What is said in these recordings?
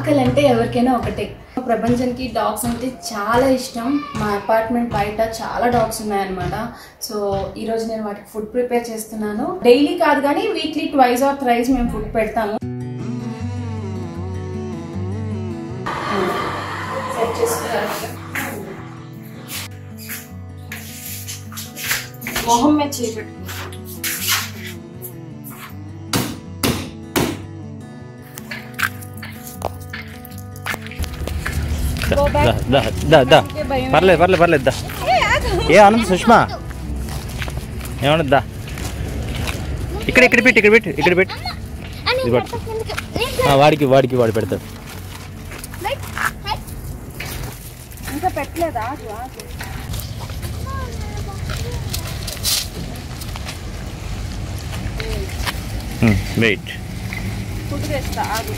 ఆకలి అంటే ఎవరికైనా ఒకటే ప్రపంచానికి డాగ్స్ అంటే చాలా ఇష్టం మా అపార్ట్మెంట్ బయట చాలా డాగ్స్ ఉన్నాయన్నమాట సో ఈరోజు నేను వాటికి ఫుడ్ ప్రిపేర్ చేస్తున్నాను డైలీ కాదు కానీ వీక్లీ ట్వైస్ ఆర్ థ్రైస్ మేము ఫుడ్ పెడతాము సెట్ చేసుకున్నారు మొహం మీద చేపెట్టుకుంటాం దా, దా, దా, దా. పర్లేదు పర్లేదు పర్లేదు దా ఏ ఆనంద్ సుష్మా ఏమన్నది దా ఇక్కడ ఇక్కడ పెట్టి ఇక్కడ పెట్టి ఇక్కడ పెట్టి ఇది పట్టు ఆ, వాడికి వాడికి వాడు పెడతాడు ఇంకా పెట్టలేదా ఆగు, ఆగు. వెయిట్ ఫుడ్ తెస్తా ఆగు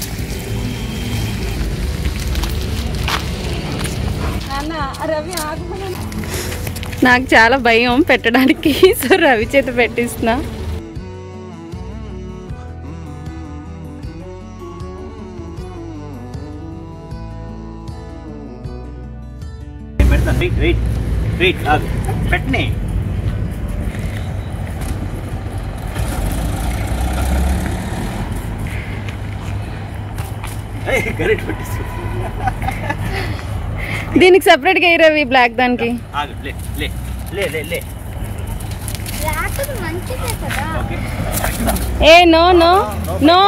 నాన్న రవి ఆగు నాకు చాలా భయం పెట్టడానికి సో రవి చేత పెట్టిస్తున్నా పెడతాను వెయిట్ వెయిట్ వెయిట్ ఆగు పెట్టనే కరెక్ట్ పెట్టేసి దీనికి సపరేట్గా అయ్యి రవి బ్లాక్ దానికి ఆగు లే లే లే లే లే మంచిదే కదా ఓకే ఏ నో నో నో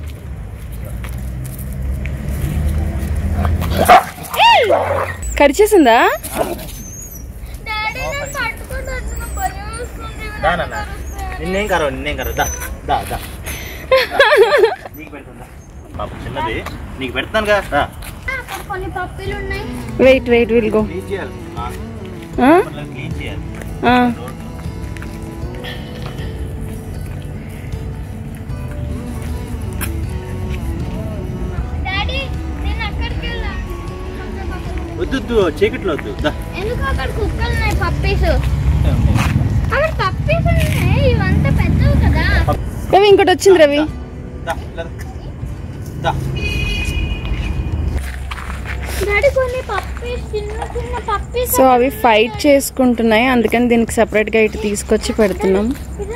కడిచేసిందా డాడీ నేను పట్టుకుంటున్నా భయం వేస్తుంది దా నాన్న నిన్నేం కరవ నిన్నేం కరవ దా దా దా నీకు పెడుతుందా పాప చిన్నది నీకు పెడతాను కదా రా అక్కడ కొన్ని పప్పీలు ఉన్నాయి wait wait will go clean చేయాలి క్లీన్ చేయాలి డాడీ నేను అక్కడికి వెళ్ళా వద్దు వద్దు చీకట్లో వద్దు దా ఎందుకు అక్కడ కుక్కలు ఉన్నాయి పప్పీస్ అక్కడ పప్పీస్ ఉన్నాయి ఇవంతా పెద్దవి కదా రవి ఇంకోటి వచ్చింది రవి దా ఇలా దా డాడీ కొన్ని పప్పీస్ చిన్న చిన్న పప్పీస్ సో అవి ఫైట్ చేసుకుంటున్నాయి అందుకని దీనికి సపరేట్గా ఇటు తీసుకొచ్చి పెడుతున్నాం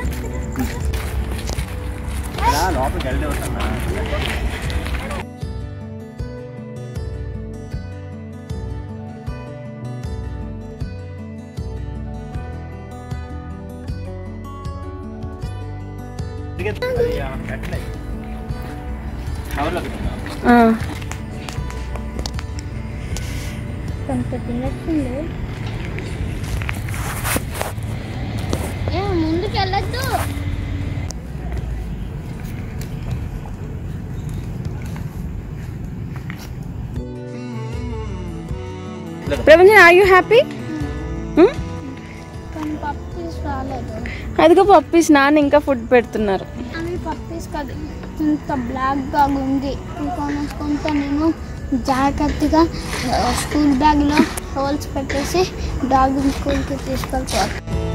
రా లోపలికి వెళ్ళే వస్తున్నా ఆ, కొంత తినట్టుంది ఏ ముందుకు వెళ్ళొద్దు ప్రపంచం ఆర్ యూ హ్యాపీ కొన్ని పప్పీస్ రాలేదు అదిగో పప్పీస్ నాన్న ఇంకా ఫుడ్ పెడుతున్నారు అవి పప్పీస్ కాదు ఇంత బ్లాక్ గా ఉంది ఇంకొన కొంత నేను జాగ్రత్తగా ఆ, స్కూల్ బ్యాగ్లో హోల్స్ పెట్టేసి డాగ్ స్కూల్కి తీసుకెళ్ళిపోతాను